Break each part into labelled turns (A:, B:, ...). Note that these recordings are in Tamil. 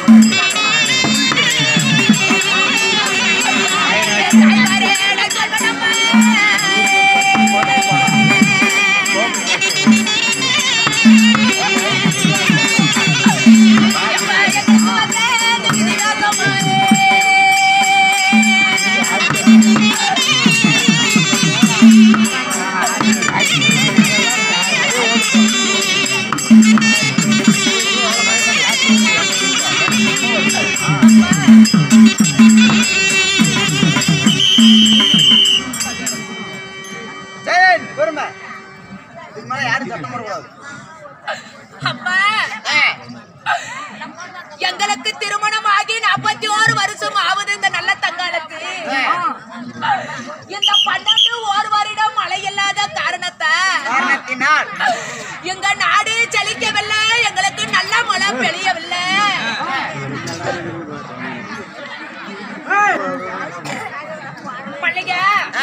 A: தாய்மாரே, நான் சொல்வனம்மா. எம்மா, எங்களுக்கு வந்த நிதிராசமானே.
B: சரி பொறுமை இதுக்கு மேல யாரும் சட்டம் போடக்கூடாது
A: அம்மா எங்களுக்கு திருமணம் ஆகி நாற்பத்தி ஓரு வருஷம் ஆகுது இந்த நல்ல தங்காளுக்கு இந்த பன்னெண்டு ஓர் வருடம் மழை இல்லாத காரணத்தை
B: காரணத்தினால்
A: எங்க நாடு செழிக்கவில்லை எங்களுக்கு நல்ல மழை பெய்யவில்லை பள்ளிங்க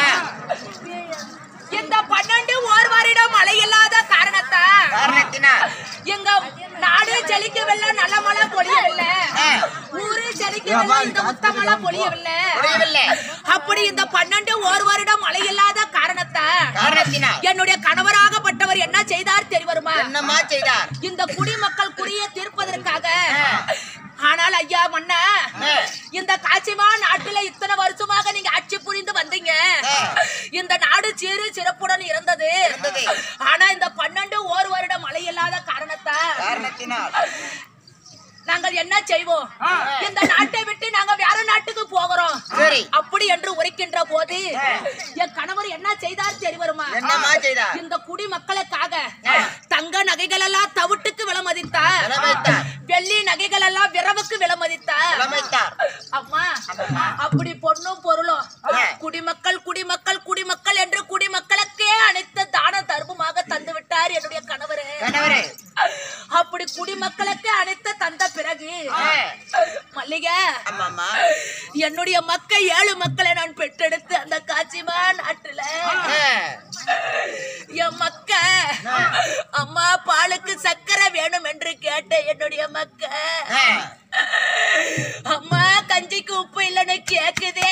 A: இந்த பன்னெண்டு ஓர் வருடம் மழை இல்லாத காரணத்தை
B: காரணத்தினால்
A: எங்க நாடு செழிக்கவில்லை நல்ல மழை பொழியவில்லை ஊரு செழிக்கவில்லை இந்த முத்த மழை பொழியவில்லை
B: புரியவில்லை
A: அப்படி இந்த பன்னெண்டு ஒரு வருடம் மழை இல்லாத காரணத்தை
B: காரணத்தினால்
A: என்னுடைய கணவராகப்பட்டவர் என்ன செய்தார் தெரிவருமா
B: என்னம்மா செய்தார்
A: இந்த குடிமக்கள் குடியை தீர்ப்பதற்காக ஆனால் ஐயா மன்னா இந்த காட்சிமா நாட்டுல இத்தனை வருஷமாக நீங்க ஆட்சி புரிந்து வந்தீங்க இந்த நாடு சீரு சிறப்புடன் இருந்தது
B: இருந்தது.
A: ஆனா இந்த பன்னெண்டு ஓர் வருடம் மழை இல்லாத காரணத்தை
B: காரணத்தினால்
A: நாங்கள் என்ன செய்வோம் இந்த நாட்டை விட்டு நாங்க வேற நாட்டுக்கு போகிறோம்
B: சரி.
A: அப்படி என்று உரைக்கின்ற போது என் கணவர் என்ன செய்தார் தெரிவருமா
B: என்னம்மா செய்தார்
A: இந்த குடிமக்களுக்காக தங்க நகைகள் எல்லாம் தவிட்டுக்கு விலை மதித்தார்
B: விலை மதித்தார்.
A: வெள்ளி நகைகள் எல்லாம் விரவுக்கு விலை மதித்தார்
B: இளமைத்தார்
A: அம்மா அப்படி பொண்ணும் பொருளும்
B: ஆ.
A: குடிமக்கள் குடிமக்கள் குடிமக்கள் என்று குடிமக்களுக்கே அனைத்து தான தர்மமாக தந்து விட்டார் என்னுடைய கணவரே
B: கணவரே
A: அப்படி குடிமக்களுக்கு அனைத்து தந்த பிறகு
B: ஆ.
A: மல்லிகை
B: ஆமாம்மா
A: என்னுடைய மக்கள் ஏழு மக்களை நான் பெற்றெடுத்து அந்த காட்சிமா நாட்டுல
B: ஆ.
A: என் மக்க அம்மா பாலுக்கு சக்கரை வேணும் என்று கேட்ட என்னுடைய மக்க
B: ஆ.
A: அம்மா கஞ்சிக்கு உப்பு இல்லைன்னு கேக்குதே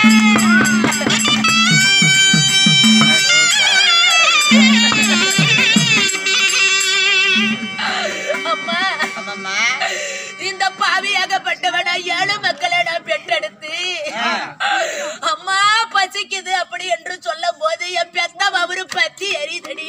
A: அம்மா
B: ஆமாம்மா
A: இந்த பாவியாகப்பட்டவன ஏழு மக்களை நான் பெற்றெடுத்து அம்மா பசிக்குது அப்படி என்று சொல்லும் போது என் பெத்த அவரு பத்தி எரிதடி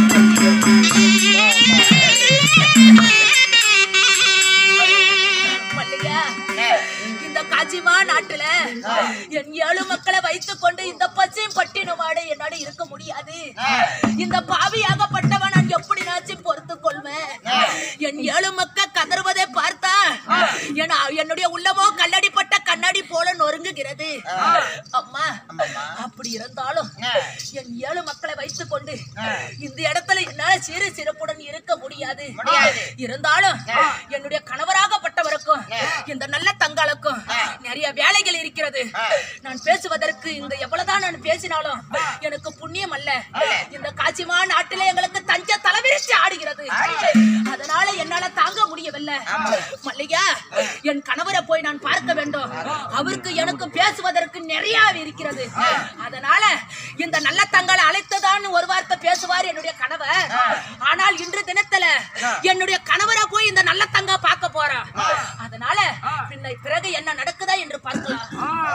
A: மல்லிகா இந்த காஜிமா நாட்டுல என் ஏழு மக்களை வைத்துக் கொண்டு இந்த பச்சையும் பட்டினமாடு என்னால இருக்க முடியாது இந்த பாவியாகப்பட்டவன் நான் எப்படினாச்சும் பொறுத்துக் கொள்வேன் என் ஏழு மக்க கதறுவதை பார்த்தா என் என்னுடைய உள்ளமோ கல்லடிப்பட்ட கண்ணாடி போல நொறுங்குகிறது அம்மா அப்படி இருந்தாலும் என் ஏழு மக்களை வைத்துக் கொண்டு இந்த இடத்துல என்னால சிறு சிறப்புடன் இருக்க முடியாது
B: முடியாது.
A: இருந்தாலும் என்னுடைய கணவராகப்பட்டவருக்கும் இந்த நல்ல தங்களுக்கும் நிறைய வேலைகள் இருக்கிறது நான் பேசுவதற்கு இந்த எவ்வளவுதான் நான் பேசினாலும் எனக்கு புண்ணியம் அல்ல இந்த காட்சிமா நாட்டிலே எங்களுக்கு தஞ்ச தலைவிரிச்சு ஆடுகிறது அதனால என்னால தாங்க முடியவில்லை மல்லிகா என் கணவரை போய் நான் பார்க்க வேண்டும் அவருக்கு எனக்கு பேசுவதற்கு நிறைய இருக்கிறது அதனால இந்த நல்ல தங்களை அழைத்துதான் ஒரு வார்த்தை பேசுவார் என்னுடைய கணவர் ஆனால் இன்று தினத்துல என்னுடைய கணவரை போய் இந்த நல்ல தங்கா பார்க்க போறான் அதனால பின்ன பிறகு என்ன நடக்குதா என்று பார்க்கலாம்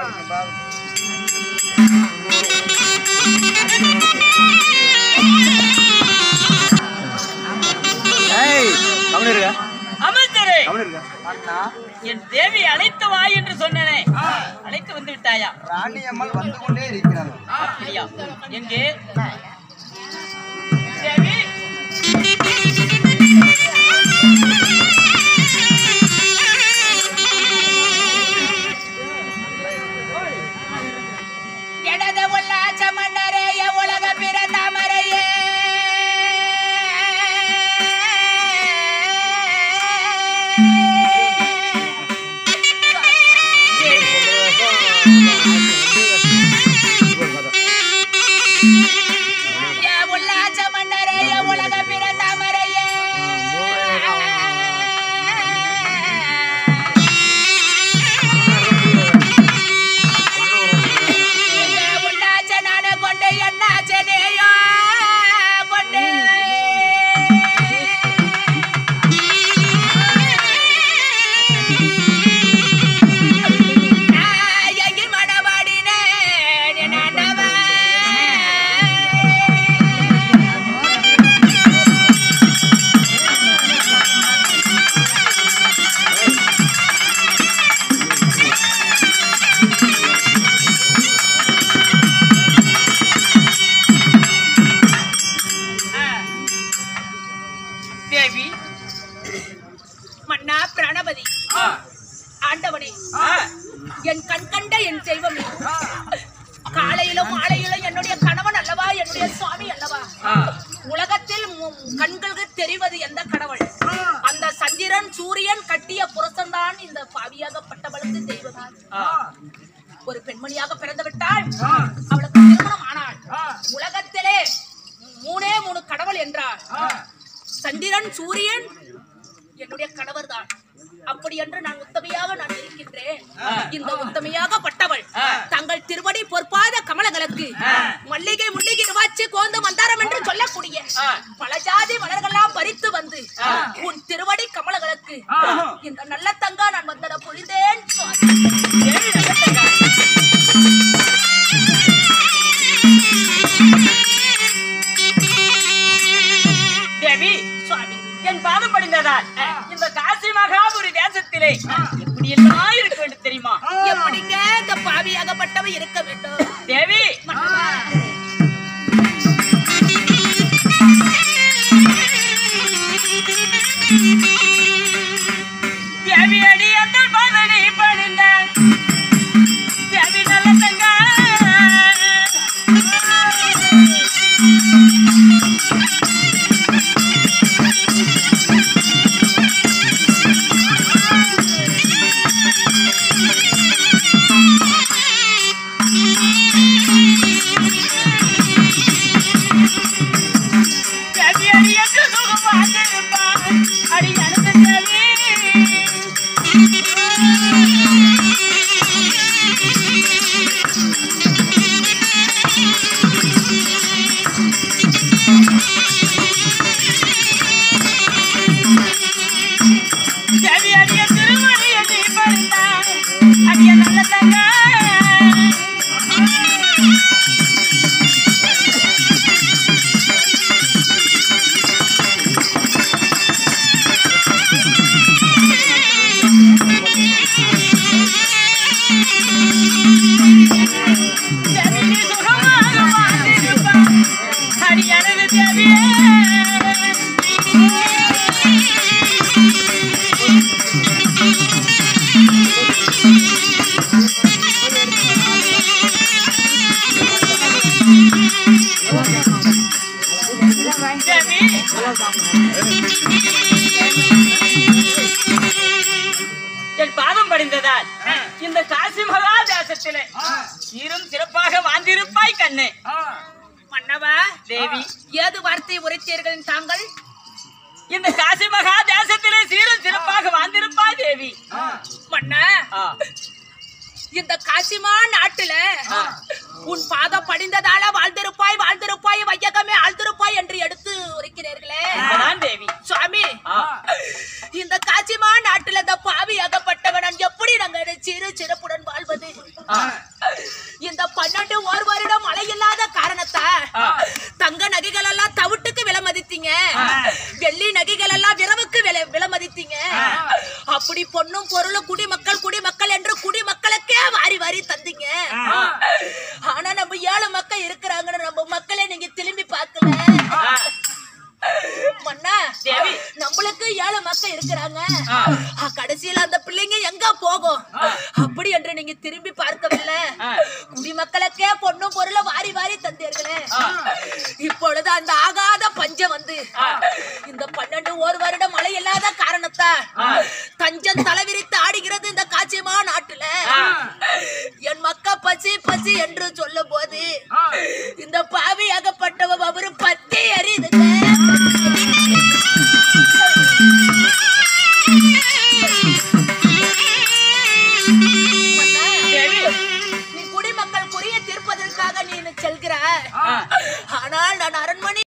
B: ஏய் கவனம் இருக்க
C: அமைச்சரே
B: கவனம் இருக்க
C: என் தேவி அழைத்து வா என்று சொன்னனே அழைத்து வந்து விட்டாயா
B: ராணி அம்மாள் வந்து கொண்டே இருக்கிறார்
C: அப்படியா எங்கே தேவி
A: எனது உல்லாச மன்னரே உலக பிற தாமரையே ஏ உல்லாச மன்னரே உலக பிற தாமரையே ஆண்டவனே
C: ஆ.
A: என் கண் கண்ட என் தெய்வமே காலையிலும் மாலையிலும் என்னுடைய கணவன் அல்லவா என்னுடைய சுவாமி அல்லவா
C: ஆ.
A: உலகத்தில் மு- கண்களுக்கு தெரிவது எந்த கடவுள் அந்த சந்திரன் சூரியன் கட்டிய புருஷன்தான் இந்த பாவியாகப்பட்டவளுக்கு தெய்வம்
C: ஆ.
A: ஒரு பெண்மணியாக பிறந்து விட்டால் அவளுக்கு திருமணம் ஆனால் உலகத்திலே மூணே மூணு கடவுள் என்றார் சந்திரன் சூரியன் என்னுடைய கணவர் தான் அப்படி என்று நான் உத்தமையாக நான் இருக்கின்றேன் இந்த உத்தமையாக பட்டவள் தங்கள் திருவடி பொற்பாத கமலங்களுக்கு மல்லிகை முல்லிகை நிவாச்சி கோந்து மந்தாரம் என்று சொல்லக்கூடிய பல ஜாதி மலர்கள்லாம் பறித்து வந்து உன் திருவடி கமலங்களுக்கு இந்த நல்ல தங்கா நான் வந்தட பொழிந்தேன் சுவாமி.
C: தேவி நல்லத்தங்கா. தேவி
A: சுவாமி
C: என் பாதம் படிந்ததால் இந்த காசி மகாபுரி தேசத்திலே எப்படி எல்லாம் இருக்க வேண்டும் தெரியுமா
A: எப்படிங்க இந்த பாவியாகப்பட்டவ இருக்க வேண்டும்
C: தேவி
A: மன்னவா,
C: தேவி அடி அந்த பதனி பணிந்த தேவி நல்லத்தங்கா தேவி அடி என்று சுகமாக இருப்பான் அடி அனுந்த தேவி தேவி அடிய திருமணிய நீ பறித்தான் அடிய நல்ல தங்க தேவி நீ சுகமாக வாழ்ந்திருப்பான் அடி எனது தேவியே தேவி என் பாதம் படிந்ததால் இந்த காசி மகா தேசத்திலே சீரும் சிறப்பாக வாழ்ந்திருப்பாய் கண்ணே
A: மன்னவா
C: தேவி
A: ஏது வார்த்தை உரைத்தீர்கள் தாங்கள்
C: இந்த காசி மகா தேசத்திலே சீரும் சிறப்பாக வாழ்ந்திருப்பாய் தேவி
A: மன்னா
C: ஆ.
A: இந்த காசிமா நாட்டுல உன் பாதம் படிந்ததால வாழ்ந்திருப்பாய் வாழ்ந்திருப்பாய் வையகமே ஆழ்ந்திருப்பாய் என்று எடுத்து உரைக்கிறீர்களே
C: அதான் தேவி
A: சுவாமி
C: ஆ.
A: இந்த காசிமா நாட்டுல இந்த பாவி அகப்பட்டவன் நான் எப்படி நாங்க சிறு சிறப்புடன் வாழ்வது
C: ஆ.
A: இந்த பன்னெண்டு ஒரு வருடம் மழை இல்லாத காரணத்தா
C: ஆ.
A: தங்க நகைகள் எல்லாம் தவிட்டுக்கு விலை மதித்தீங்க வெள்ளி நகைகள் எல்லாம் விரவுக்கு விலை விலை மதித்தீங்க அப்படி பொண்ணும் பொருளும் குடிமக்கள் குடிமக்கள் என்று குடிமக்களுக்கே வாரி வாரி தந்தீங்க ஆனா நம்ம ஏழு மக்கள் இருக்கிறாங்கன்னு நம்ம மக்களை நீங்க திரும்பி பார்க்கல
C: ஆ.
A: மன்னா
C: தேவி.
A: நம்மளுக்கு ஏழு மக்கள் இருக்கிறாங்க
C: ஆ.
A: ஆ, கடைசியில அந்த பிள்ளைங்க எங்க போகும் அப்படி என்று நீங்க திரும்பி பார்க்கவில்லை
C: ஆ.
A: குடிமக்களுக்கே பொண்ணும் பொருளை வாரி வாரி தந்தீர்களே
C: ஆ.
A: இப்பொழுது அந்த ஆகாத பஞ்சம் வந்து இந்த பன்னெண்டு ஒரு வருடம் மழை இல்லாத காரணத்தா தஞ்சம் தலைவிரித்து ஆடுகிறது இந்த காட்சிமா நாட்டுல என் மக்க பசி பசி என்று சொல்லும் போது இந்த பாவியாகப்பட்டவ அவரு பத்தி எறியுதுங்க மன்னா,
C: தேவி
A: நீ குடிமக்கள் குறிய தீர்ப்பதற்காக நீ செல்கிறாய்
C: ஆ.
A: ஆனால் நான் அரண்மனை